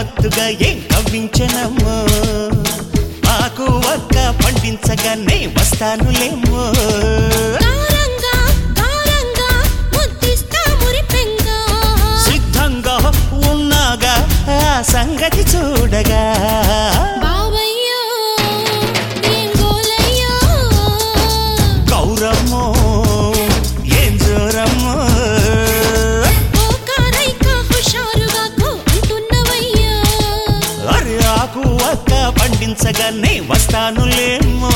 గమ్మత్తుగా ఏం కవ్వించనమ్మో ఆకు ఒక్క పండించగానే వస్తానులేమో గారంగా గారంగా ముద్దిస్తా మురిపెంగా సిద్ధంగా ఉన్నాగా ఆ సంగతి చూడగా బావయ్యో ఏం గోలయ్యో గౌరమ్మో ఏం జోరమ్మో ఓ కారైక హుషారుగా కో అంటున్నవయ్యో అరే ఆకు ఒక్క పండించగానే వస్తానులేమో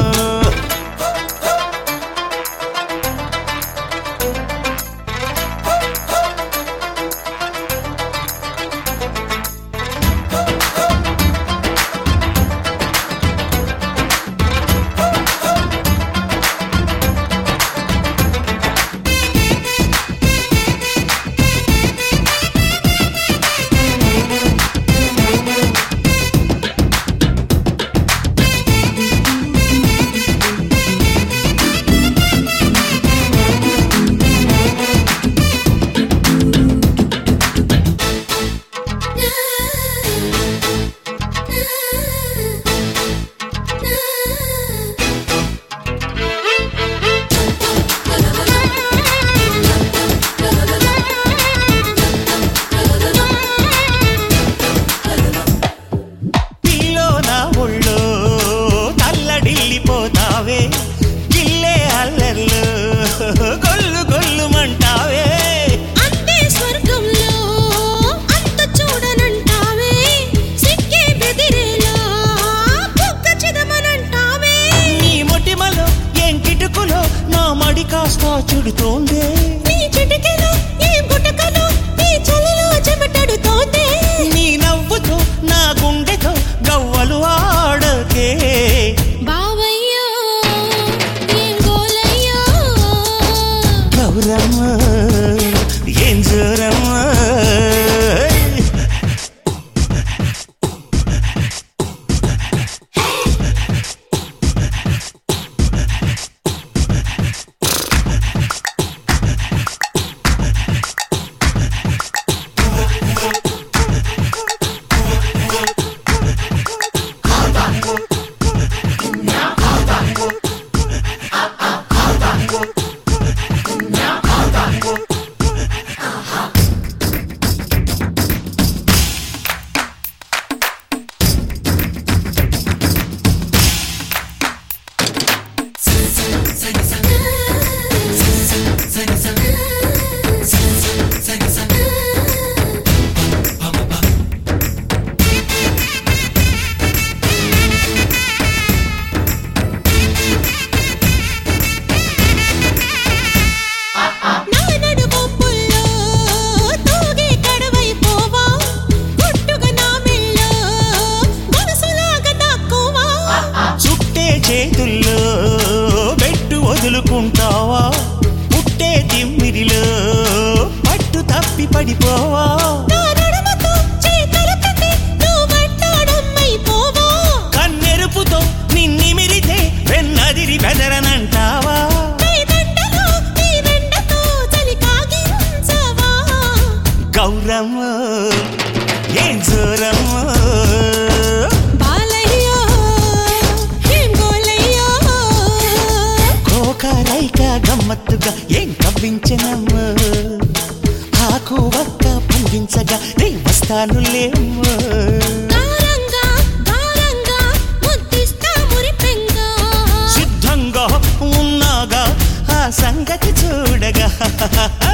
పిల్లో నా ఒళ్ళో తల్లడిల్లిపోతావే గిల్లే అల్లర్లు గొల్లు గొల్లుమంటావే అంతే స్వర్గంలో అంత చూడనంటావే సిక్కే బెదిరేలా బుక్క చిదమనంటావే నీ మొటిమలో ఏం కిటుకులో నా మడి కాస్త చుడుతోందే నీ చిటికెలో ఈ గుటకలో ఈ చలిలో చెమటడుతోంది నీ నవ్వుతో నా గుండెతో గవ్వలు ఆడకే బావయ్యో ఏం గోలయ్యో గౌరమ్మ ఏం జోరమ్మ నా నడుమొప్పుల్లో తూగే కడవైపోవా గుట్టుగా నా మెల్లో గొలుసులాగా దాక్కోవా చుట్టే చేతుల్లో పెట్టు వదులుకుంటావా పుట్టే తిమ్మిరిలో పట్టు తప్పి పడిపోవా నా నడుమతో చేతులు పెట్టి నువ్వట్టాడమ్మైపోవా కన్నెరుపుతో నిన్నిమిరితే వెన్నదిరి బెదరనంటావా నీ దండలో నీ వెండతో చలి కాగించవా గౌరమ్మ ఏం జోరమ్మ బాలయ్యో ఏం గోలయ్యో కోకరైక గమ్మత్తుగా ఏం కవ్వించనమ్మ ఆకు ఒక్క పండించగా నే వస్తానులేమ్మో గారంగా గారంగా ముద్దిస్తా మురిపెంగా సిద్ధంగా ఉన్నాగా ఆ సంగతి చూడగా